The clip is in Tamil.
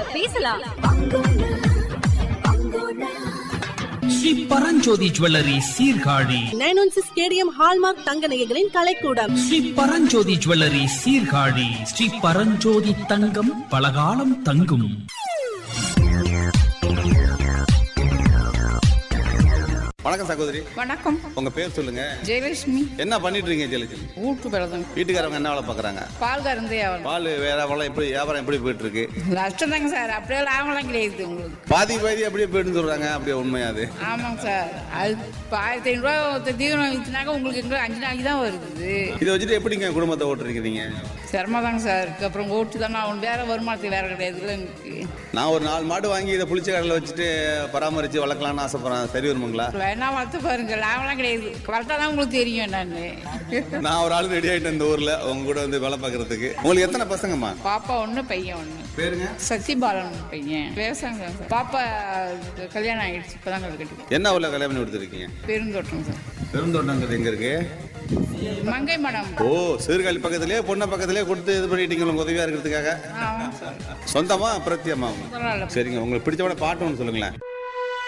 பேசலாம் Shri Paranjothi jewellery Sirkazhi nine one six KDM hallmark தங்க நகைகளின் கலைக்கூடம் ஸ்ரீ பரஞ்சோதி ஜுவல்லரி சீர்காழி ஸ்ரீ பரஞ்சோதி தங்கம் பலகாலம் தங்கும் வணக்கம் சகோதரி வணக்கம் உங்க பேர் சொல்லுங்க ஜெயலட்சுமி என்ன பண்ணிட்டு இருக்கீங்க ஜெயலட்சுமி ஊட்டு பிறந்தங்க வீட்டுக்காரவங்க என்ன வேலை பார்க்குறாங்க பால் கறந்து வியாபாரம் பால் வேற வேலை எப்படி வியாபாரம் எப்படி போயிட்டு இருக்கு நஷ்டம் தாங்க சார் அப்படியே லாபம்லாம் கிடையாது உங்களுக்கு பாதி பாதி அப்படியே போயிட்டு சொல்றாங்க அப்படியே உண்மையா அது ஆமாங்க சார் அது இப்போ ஆயிரத்தி ஐநூறுரூவா ஒருத்தர் தீவனம் விற்றுனாக்க உங்களுக்கு எங்கே அஞ்சு நாளைக்கு தான் வருது இதை வச்சுட்டு எப்படிங்க குடும்பத்தை ஓட்டுறீங்க சிரமம் தாங்க சார் அப்புறம் ஓட்டு தானே அவன் வேற வருமானத்துக்கு வேற கிடையாதுல்ல எனக்கு நான் ஒரு நாலு மாடு வாங்கி இதை புளிச்ச கடையில் வச்சுட்டு பராமரித்து வளர்க்கலாம்னு ஆசைப்படுறேன் சரி வருமாங்களா வேணா வளர்த்து பாருங்க லாபம்லாம் கிடையாது வளர்த்தா தான் உங்களுக்கு தெரியும் என்னன்னு நான் ஒரு ஆள் ரெடி ஆகிட்டேன் இந்த ஊரில் உங்க கூட வந்து வேலை பார்க்கறதுக்கு உங்களுக்கு எத்தனை பசங்கம்மா பாப்பா ஒன்று பையன் ஒன்று பேருங்க சசிபாலன் பையன் விவசாயம் சார் பாப்பா கல்யாணம் ஆயிடுச்சு இப்போ தான் கட்டி என்ன ஊரில் கல்யாணம் பண்ணி கொடுத்துருக்கீங்க பெருந்தோட்டம் சார் பெருந்தோட்டங்கிறது எங்கே இருக்கு மங்கை மடம் ஓ சீர்காழி பக்கத்துலேயே பொண்ணை பக்கத்துலேயே கொடுத்து இது பண்ணிட்டீங்க உங்களுக்கு உதவியாக இருக்கிறதுக்காக ஆமாம் சார் சொந்தமா பிரத்தியமா பரவாயில்ல சரிங்க உங்களுக்கு பிடிச்ச பாட்டு ஒன்று சொல்லுங்களேன்